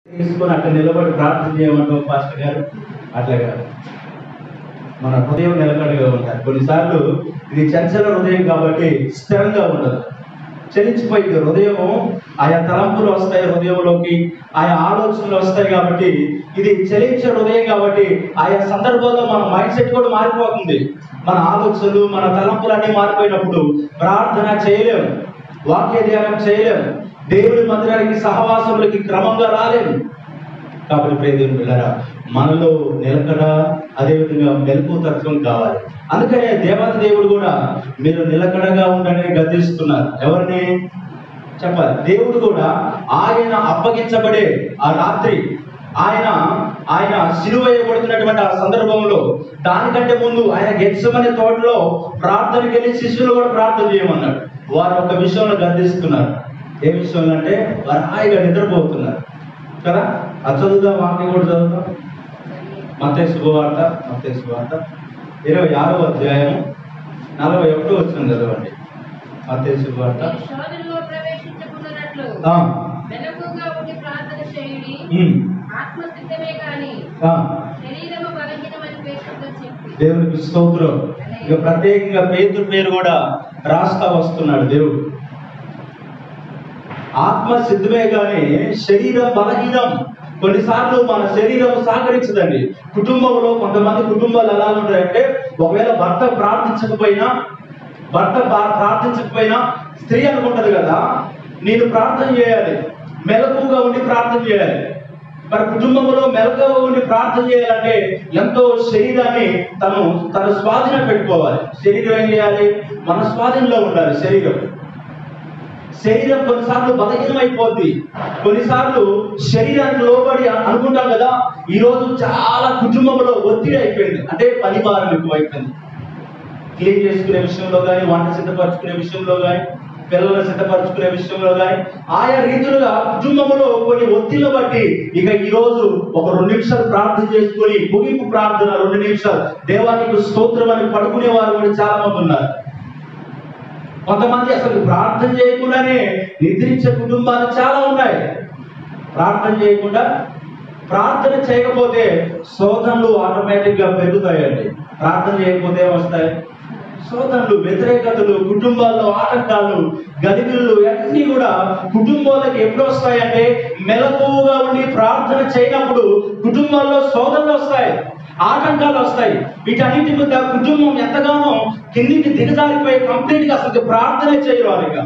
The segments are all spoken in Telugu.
తీసుకొని అక్కడ నిలబడి ప్రార్థన చేయమంటావు పాస్టర్ గారు అట్లా కాదు మన హృదయం నిలకడగా ఉండాలి కొన్నిసార్లు ఇది చంచల హృదయం కాబట్టి స్థిరంగా ఉండదు చలించిపోయింది హృదయం ఆయా తలంపులు వస్తాయి హృదయంలోకి ఆయా ఆలోచనలు వస్తాయి కాబట్టి ఇది చలించే హృదయం కాబట్టి ఆయా సందర్భాల్లో మన మైండ్ సెట్ కూడా మారిపోతుంది మన ఆలోచనలు మన తలంపులు అన్నీ మారిపోయినప్పుడు ప్రార్థన చేయలేము వాక్య ధ్యానం చేయలేము దేవుని మందిరానికి సహవాసములకి క్రమంగా రాలేము కాబట్టి ప్రేదేవుని పిల్లరా మనలో నిలకడ అదేవిధంగా మెలకు తత్వం కావాలి అందుకనే దేవత దేవుడు కూడా మీరు నిలకడగా ఉండని గద్దిస్తున్నారు ఎవరిని చెప్పాలి దేవుడు కూడా ఆయన అప్పగించబడే ఆ రాత్రి ఆయన ఆయన సిలువేయబడుతున్నటువంటి ఆ సందర్భంలో దానికంటే ముందు ఆయన గెచ్చమనే తోటలో ప్రార్థనకి వెళ్ళి శిష్యులు కూడా ప్రార్థన చేయమన్నాడు వారు ఒక విషయంలో గద్దిస్తున్నారు ఏ విషయంలో అంటే వారు హాయిగా నిద్రపోతున్నారు కదా అది చదువుదాం వాక్యం కూడా చదువుతాం మతే శుభవార్త మతే శుభవార్త ఇరవై ఆరో అధ్యాయము నలభై ఒకటో వచ్చిన చదవండి మతే శుభవార్త శోధనలో ప్రవేశించకున్నట్లు ఆ, మెలకుగా ఉండి ప్రార్థన చేయుడి ఉమ్, ఆత్మ సిద్ధమే గాని ఆ, శరీరము బలహీనమని పేరుతో చెప్పి దేవునికి స్తోత్రం ఇక ప్రత్యేకంగా పేతురు పేరు కూడా రాస్తా వస్తున్నాడు దేవుడు ఆత్మ సిద్ధమే కానీ శరీరం బలహీనం కొన్నిసార్లు మన శరీరం సహకరించదండి కుటుంబంలో కొంతమంది కుటుంబాలు ఎలా ఉంటాయంటే ఒకవేళ భర్త ప్రార్థించకపోయినా భర్త బా- ప్రార్థించకపోయినా స్త్రీ అనుకుంటది కదా నేను ప్రార్థన చేయాలి మెలకుగా ఉండి ప్రార్థన చేయాలి మరి కుటుంబంలో మెలకుగా ఉండి ప్రార్థన చేయాలంటే ఎంతో శరీరాన్ని తను తన స్వాధీనం పెట్టుకోవాలి శరీరం ఏం చేయాలి మన స్వాధీనంలో ఉండాలి శరీరం శరీరం కొన్నిసార్లు బలహీనం అయిపోద్ది కొన్నిసార్లు శరీరానికి లోబడి అ- అనుకుంటాం కదా ఈ రోజు చాలా కుటుంబంలో ఒత్తిడి అయిపోయింది అంటే పని భారం ఎక్కువ అయిపోయింది క్లీన్ చేసుకునే విషయంలో కానీ వంట సిద్ధపరచుకునే విషయంలో కానీ పిల్లలు సిద్ధపరచుకునే విషయంలో కానీ ఆయా రీతులుగా కుటుంబంలో కొన్ని ఒత్తిళ్లు బట్టి ఇక ఈ రోజు ఒక రెండు నిమిషాలు ప్రార్థన చేసుకొని ముగింపు ప్రార్థన రెండు నిమిషాలు దేవానికి స్తోత్రం అని పడుకునే వారు కూడా చాలా మంది ఉన్నారు కొంతమంది అసలు ప్రార్థన చేయకుండానే నిద్రించే కుటుంబాలు చాలా ఉన్నాయి ప్రార్థన చేయకుండా ప్రార్థన చేయకపోతే శోధనలు ఆటోమేటిక్ గా పెరుగుతాయండి ప్రార్థన చేయకపోతే ఏమొస్తాయి శోధనలు వ్యతిరేకతలు కుటుంబాల్లో ఆటంకాలు గదిగులు అన్నీ కూడా కుటుంబాలకు ఎప్పుడు వస్తాయంటే మెలకువగా ఉండి ప్రార్థన చేయనప్పుడు కుటుంబాల్లో శోధనలు వస్తాయి ఆటంకాలు వస్తాయి వీటన్నిటి మీద కుటుంబం ఎంతగానో కిందికి దిగజారిపోయి కంప్లీట్ గా అసలు ప్రార్థన చేయరు వారిగా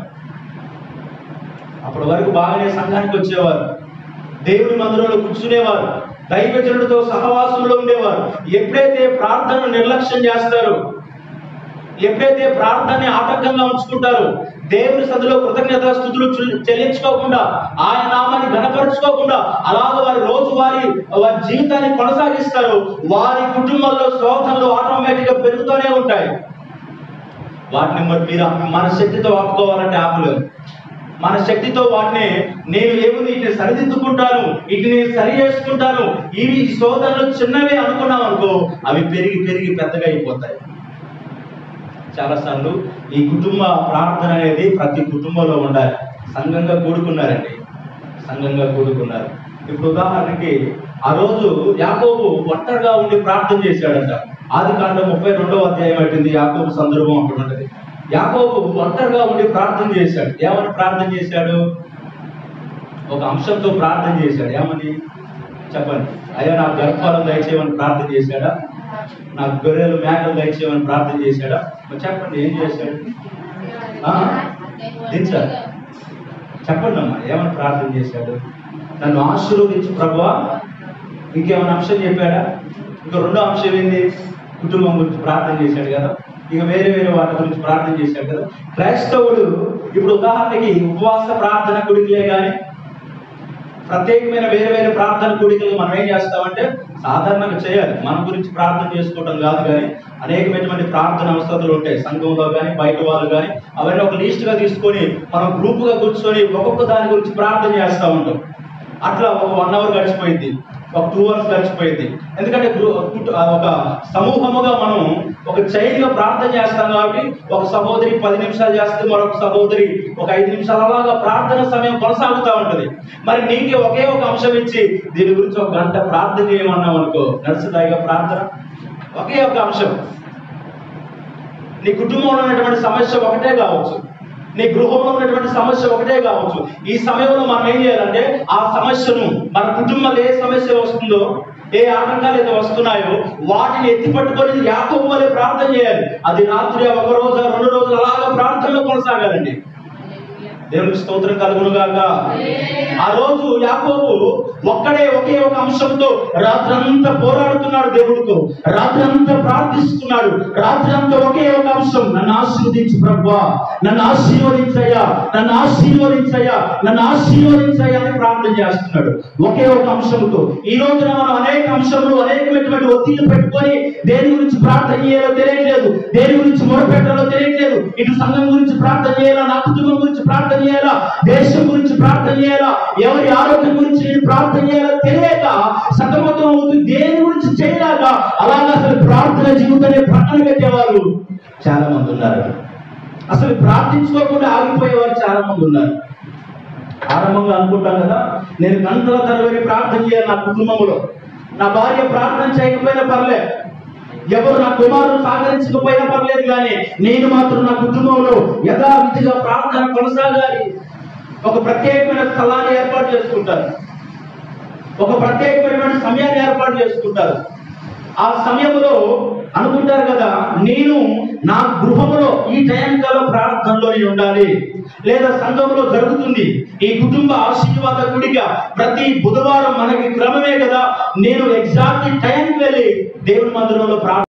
అప్పటి వరకు బాగానే సంఘానికి వచ్చేవారు దేవుడి మందిరంలో కూర్చునేవారు దైవజనుడితో సహవాసంలో ఉండేవారు ఎప్పుడైతే ప్రార్థన నిర్లక్ష్యం చేస్తారో ఎప్పుడైతే ప్రార్థనని ఆటంకంగా ఉంచుకుంటారో దేవుని సదిలో కృతజ్ఞత స్థుతులు చెల్లి- చెల్లించుకోకుండా ఆయన నామాన్ని గణపరుచుకోకుండా అలాగ వారి రోజు వారి వారి జీవితాన్ని కొనసాగిస్తారు వారి కుటుంబంలో శోధనలు ఆటోమేటిక్ గా పెరుగుతూనే ఉంటాయి వాటిని మరి మీరు మన శక్తితో ఆపుకోవాలంటే ఆపలేము మన శక్తితో వాటిని నేను ఏముంది వీటిని సరిదిద్దుకుంటాను వీటిని సరి చేసుకుంటాను ఇవి ఈ శోధనలు చిన్నవే అనుకున్నాం అనుకో అవి పెరిగి పెరిగి పెద్దగా అయిపోతాయి చాలాసార్లు ఈ కుటుంబ ప్రార్థన అనేది ప్రతి కుటుంబంలో ఉండాలి సంఘంగా కూడుకున్నారండి సంఘంగా కూడుకున్నారు ఇప్పుడు ఉదాహరణకి ఆ రోజు యాకోబు ఒంటరిగా ఉండి ప్రార్థన చేశాడంట ఆది కాండం ముప్పై రెండవ అధ్యాయం అయిపోయింది యాకోబు సందర్భం అక్కడ ఉంటది యాకోబు ఒంటరిగా ఉండి ప్రార్థన చేశాడు ఏమని ప్రార్థన చేశాడు ఒక అంశంతో ప్రార్థన చేశాడు ఏమని చెప్పండి అయ్యా నాకు గర్భఫలం దయచేయమని ప్రార్థన చేశాడా నాకు గొర్రెలు మేకలు దయచేయమని ప్రార్థన చేశాడా మరి చెప్పండి ఏం చేశాడు ఆ? దించాలి. చెప్పండి అమ్మా ఏమని ప్రార్థన చేశాడు నన్ను ఆశీర్వదించు ప్రభువా ఇంకేమైనా అంశం చెప్పాడా ఇంకా రెండో అంశం ఏంది కుటుంబం గురించి ప్రార్థన చేశాడు కదా ఇక వేరే వేరే వాటి గురించి ప్రార్థన చేశాడు కదా క్రైస్తవుడు ఇప్పుడు ఉదాహరణకి ఉపవాస ప్రార్థన కుడికిలే కానీ ప్రత్యేకమైన వేరే వేరే ప్రార్థన కూడికలు మనం ఏం చేస్తామంటే సాధారణంగా చేయాలి మన గురించి ప్రార్థన చేసుకోవడం కాదు కానీ అనేకమైనటువంటి ప్రార్థన అవసరాలు ఉంటాయి సంఘంలో కానీ బయట వాళ్ళు కానీ అవన్నీ ఒక లిస్ట్ గా తీసుకొని మనం గ్రూప్ గా కూర్చొని ఒక్కొక్క దాని గురించి ప్రార్థన చేస్తూ ఉంటాం అట్లా ఒక వన్ అవర్ గడిచిపోయింది ఒక టూ అవర్స్ గడిచిపోయింది ఎందుకంటే గ్రూ- కుట- ఆ ఒక సమూహముగా మనం ఒక చైన్ గా ప్రార్థన చేస్తాం కాబట్టి ఒక సహోదరి పది నిమిషాలు చేస్తే మరొక సహోదరి ఒక ఐదు నిమిషాలు అలాగా ప్రార్థన సమయం కొనసాగుతూ ఉంటది మరి నీకే ఒకే ఒక అంశం ఇచ్చి దీని గురించి ఒక గంట ప్రార్థన చేయమన్నాం అనుకో నడుచుదాయిగా ప్రార్థన ఒకే ఒక అంశం నీ కుటుంబంలో ఉన్నటువంటి సమస్య ఒకటే కావచ్చు నీ గృహంలో ఉన్నటువంటి సమస్య ఒకటే కావచ్చు ఈ సమయంలో మనం ఏం చేయాలంటే ఆ సమస్యను మన కుటుంబంలో ఏ సమస్య వస్తుందో ఏ ఆటంకాలు అయితే వస్తున్నాయో వాటిని ఎత్తి పట్టుకొని యాకోబు వలె ప్రార్థన చేయాలి అది రాత్రి ఒక రోజు రెండు రోజులు అలాగా ప్రార్థనలో కొనసాగాలండి దేవునికి స్తోత్రం కలుగును గాక ఆ రోజు యాకోబు ఒక్కడే ఒకే ఒక అంశంతో రాత్రంతా పోరాడుతున్నాడు దేవుడితో రాత్రంతా ప్రార్థిస్తున్నాడు రాత్రంతా ఒకే ఒక అంశం నన్ను ఆశీర్వదించు ప్రభా నన్ను ఆశీర్వదించయ్యా నన్ను ఆశీర్వదించయ్యా నన్ను ఆశీర్వదించయ్యా అని ప్రార్థన చేస్తున్నాడు ఒకే ఒక అంశంతో ఈ రోజున మనం అనేక అంశములు అనేకమైనటువంటి ఒత్తిళ్లు పెట్టుకొని దేని గురించి ప్రార్థన చేయాలో తెలియట్లేదు దేని గురించి మొరపెట్టాలో తెలియట్లేదు ఇటు సంఘం గురించి ప్రార్థన చేయాలా నా కుటుంబం గురించి ప్రార్థన చేయాలా దేశం గురించి ప్రార్థన చేయాలా ఎవరి ఆరోగ్యం గురించి నేను ప్రార్థన చేయాలో తెలియక సతమతం అవుతుంది దేని గురించి చేయలేక అలాగా అసలు ప్రార్థన జీవితాన్ని పట్టణ కట్టేవారు చాలా మంది ఉన్నారు అసలు ప్రార్థించుకోకుండా ఆగిపోయేవారు చాలా మంది ఉన్నారు ఆరంభంగా అనుకుంటాం కదా నేను గంటల తరబడి ప్రార్థన చేయాలి నా కుటుంబంలో నా భార్య ప్రార్థన చేయకపోయినా పర్లేదు ఎవరు నా కుమారుడు సహకరించకపోయినా పర్లేదు కానీ నేను మాత్రం నా కుటుంబంలో యథావిధిగా ప్రార్థన కొనసాగాలి ఒక ప్రత్యేకమైన స్థలాన్ని ఏర్పాటు చేసుకుంటారు ఒక ప్రత్యేకమైనటువంటి సమయాన్ని ఏర్పాటు చేసుకుంటారు ఆ సమయంలో అనుకుంటారు కదా నేను నా గృహంలో ఈ టైంకాల ప్రార్థనలో నేను ఉండాలి లేదా సంఘంలో జరుగుతుంది ఈ కుటుంబ ఆశీర్వాద గుడిగా ప్రతి బుధవారం మనకి క్రమమే కదా నేను ఎగ్జాక్ట్ టైంకి వెళ్ళి దేవుని మందిరంలో ప్రార్థన